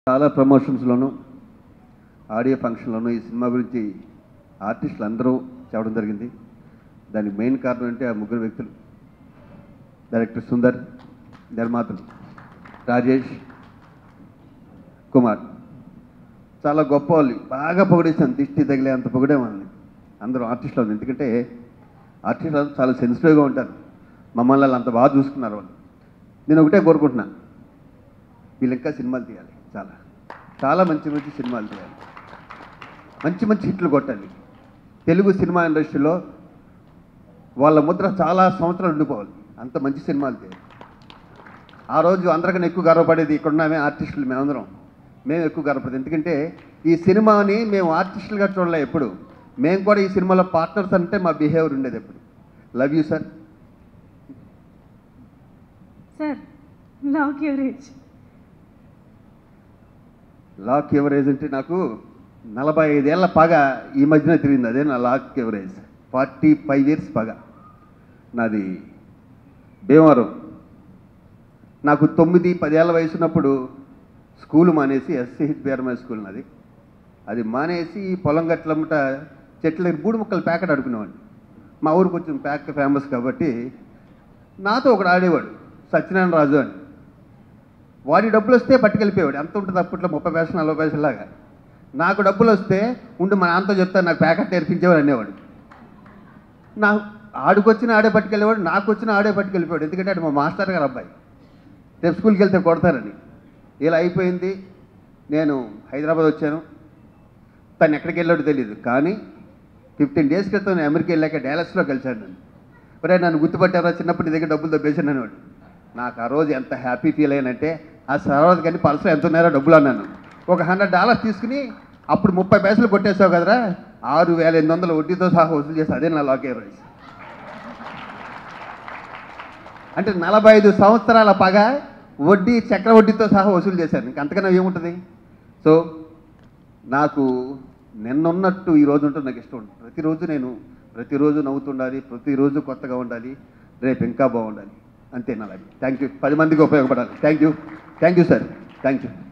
చాలా ప్రమోషన్స్లోనూ ఆడియో ఫంక్షన్లోనూ ఈ సినిమా గురించి ఆర్టిస్టులు అందరూ చెప్పడం జరిగింది దానికి మెయిన్ కారణం అంటే ఆ ముగ్గురు వ్యక్తులు డైరెక్టర్ సుందర్ నిర్మాతలు రాజేష్ కుమార్ చాలా గొప్ప వాళ్ళు బాగా పొగిడేసాను దిష్టి తగిలే అంత పొగిడే వాళ్ళని అందరూ ఆర్టిస్టులు ఉంది ఎందుకంటే ఆర్టిస్టులు చాలా సెన్సిటివ్గా ఉంటారు మమ్మల్ని వాళ్ళు అంత బాగా చూసుకున్నారు వాళ్ళు నేను ఒకటే కోరుకుంటున్నా వీళ్ళు ఇంకా సినిమాలు తీయాలి చాలా చాలా మంచి మంచి సినిమాలు తీయాలి మంచి మంచి హిట్లు కొట్టాలి తెలుగు సినిమా ఇండస్ట్రీలో వాళ్ళ ముద్ర చాలా సంవత్సరాలు ఉండిపోవాలి అంత మంచి సినిమాలు తీయాలి ఆ రోజు అందరికన్నా ఎక్కువ గర్వపడేది ఇక్కడున్నామే ఆర్టిస్టులు మేమందరం మేము ఎక్కువ గర్వపడేది ఎందుకంటే ఈ సినిమాని మేము ఆర్టిస్టులుగా చూడలే ఎప్పుడు మేము కూడా ఈ సినిమాలో పార్ట్నర్స్ అంటే మా బిహేవియర్ ఉండేది ఎప్పుడు love you sir sir look your age look average అంటే నాకు నలభై ఐదేళ్ల పగ ఈ మధ్యన తిరిగింది అదే నా look average forty five years పగ నాది భీమవరం నాకు తొమ్మిది పదేళ్ల వయసు ఉన్నప్పుడు స్కూల్ మానేసి ఎస్సీహెచ్బిఆర్ఎంఐ స్కూల్ నాది అది మానేసి పొలం గట్లమ్మట చెట్ల దగ్గర బూడి ముక్కలు ప్యాకెట్ ఆడుకునేవాడిని మా ఊరు కొంచెం ప్యాక్ ఫేమస్ కాబట్టి నాతో ఒకడు ఆడేవాడు సత్యనారాయణ రాజు అని వాడి డబ్బులు వస్తే పట్టుకెళ్ళిపోయాడు ఎంత ఉంటుంది అప్పట్లో ముప్పై పైసలు నలభై పైసలాగా నాకు డబ్బులు వస్తే ఉండి మా నాన్నతో చెప్తాను నాకు ప్యాకెట్ నేర్పించేవాడు అనేవాడు నా ఆడికొచ్చిన ఆడే పట్టుకెళ్ళేవాడు నాకు వచ్చిన ఆడే పట్టుకెళ్ళిపోయాడు ఎందుకంటే ఆడు మా మాస్టర్ గారు అబ్బాయి రేపు స్కూల్కి వెళ్తే కొడతారని ఇలా అయిపోయింది నేను హైదరాబాద్ వచ్చాను తను ఎక్కడికి వెళ్ళాడో తెలియదు కానీ ఫిఫ్టీన్ డేస్ క్రితం నేను అమెరికా వెళ్ళాక డాలస్లో కలిశాను నన్ను ఒరే నన్ను గుర్తుపట్టారా చిన్నప్పుడు నీ దగ్గర డబ్బులు దబ్బేసాను అనేవాడు నాకు ఆ రోజు ఎంత హ్యాపీ ఫీల్ అయ్యానంటే ఆ సర్వర్ కానీ పల్సర్ ఎంత ఉన్నారో డబ్బులు అన్నాను ఒక హండ్రెడ్ డాలర్స్ తీసుకుని అప్పుడు ముప్పై పైసలు కొట్టేసావు కదరా ఆరు వేల ఎనిమిది వందల వడ్డీతో సహా వసూలు చేసి అదే నా లాకే రైస్ అంటే నలభై ఐదు సంవత్సరాల పగ వడ్డీ చక్ర వడ్డీతో సహా వసూలు చేశాను ఇంక అంతకన్నా ఏముంటుంది సో నాకు నిన్నున్నట్టు ఈ రోజు ఉంటే నాకు ఇష్టం ఉంటుంది ప్రతిరోజు నేను ప్రతిరోజు నవ్వుతుండాలి ప్రతిరోజు కొత్తగా ఉండాలి రేపు ఇంకా బాగుండాలి అంతే నా థ్యాంక్ యూ పది మందికి ఉపయోగపడాలి thank you thank you sir thank you